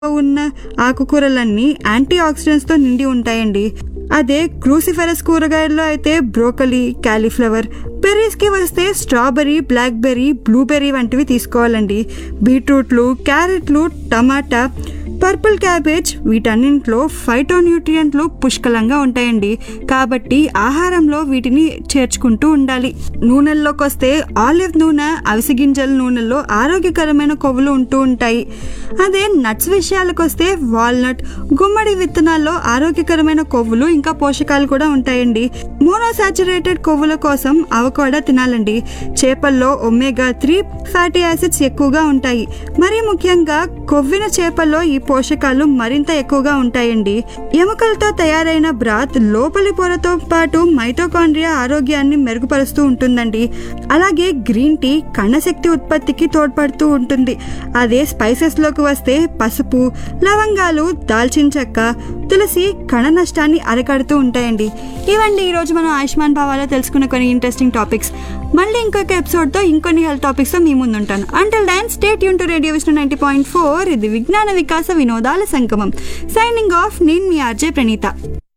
ఉన్న ఆకుకూరలన్నీ యాంటీ ఆక్సిడెంట్స్తో నిండి ఉంటాయండి అదే క్రూసిఫెరస్ కూరగాయల్లో అయితే బ్రోకలీ క్యాలీఫ్లవర్ బెర్రీస్కి వస్తే స్ట్రాబెర్రీ బ్లాక్బెర్రీ బ్లూబెర్రీ వంటివి తీసుకోవాలండి బీట్రూట్లు క్యారెట్లు టమాటా పర్పుల్ క్యాబేజ్ వీటన్నింటిలో ఫైటోన్యూట్రియంట్లు పుష్కలంగా ఉంటాయండి కాబట్టి ఆహారంలో వీటిని చేర్చుకుంటూ ఉండాలి నూనెల్లోకి వస్తే ఆలివ్ నూనె అవిసె గింజల నూనెల్లో ఆరోగ్యకరమైన కొవ్వులు ఉంటూ ఉంటాయి అదే నట్స్ విషయాలకు వస్తే వాల్నట్ గుమ్మడి విత్తనాల్లో ఆరోగ్యకరమైన కొవ్వులు ఇంకా పోషకాలు కూడా ఉంటాయండి మోనోసాచురేటెడ్ కొవ్వుల కోసం అవకాడో తినాలండి చేపల్లో ఒమేగా త్రీ ఫ్యాటీ యాసిడ్స్ ఎక్కువగా ఉంటాయి మరీ ముఖ్యంగా కొవ్విన చేపల్లో ఈ పోషకాలు మరింత ఎక్కువగా ఉంటాయండి ఎముకలతో తయారైన బ్రాత్ లోపలి పొరతో పాటు మైటోకాండ్రియా ఆరోగ్యాన్ని మెరుగుపరుస్తూ ఉంటుందండి అలాగే గ్రీన్ టీ కణశక్తి ఉత్పత్తికి తోడ్పడుతూ ఉంటుంది అదే స్పైసెస్లోకి వస్తే పసుపు లవంగాలు దాల్చిన చెక్క తులసి కణ నష్టాన్ని అరికడుతూ ఉంటాయండి ఇవండి ఈరోజు మనం ఆయుష్మాన్ భావాలో తెలుసుకున్న కొన్ని ఇంట్రెస్టింగ్ టాపిక్స్ మళ్ళీ ఇంకొక ఎపిసోడ్తో ఇంకొన్ని హెల్త్ టాపిక్స్తో మీ ముందు ఉంటాను అంటల్ దెన్ స్టేట్ యూన్ to radio Vishnu ninety point four ఇది విజ్ఞాన వికాస వినోదాల సంగమం సైనింగ్ ఆఫ్ నేను మీ ఆర్జే ప్రణీత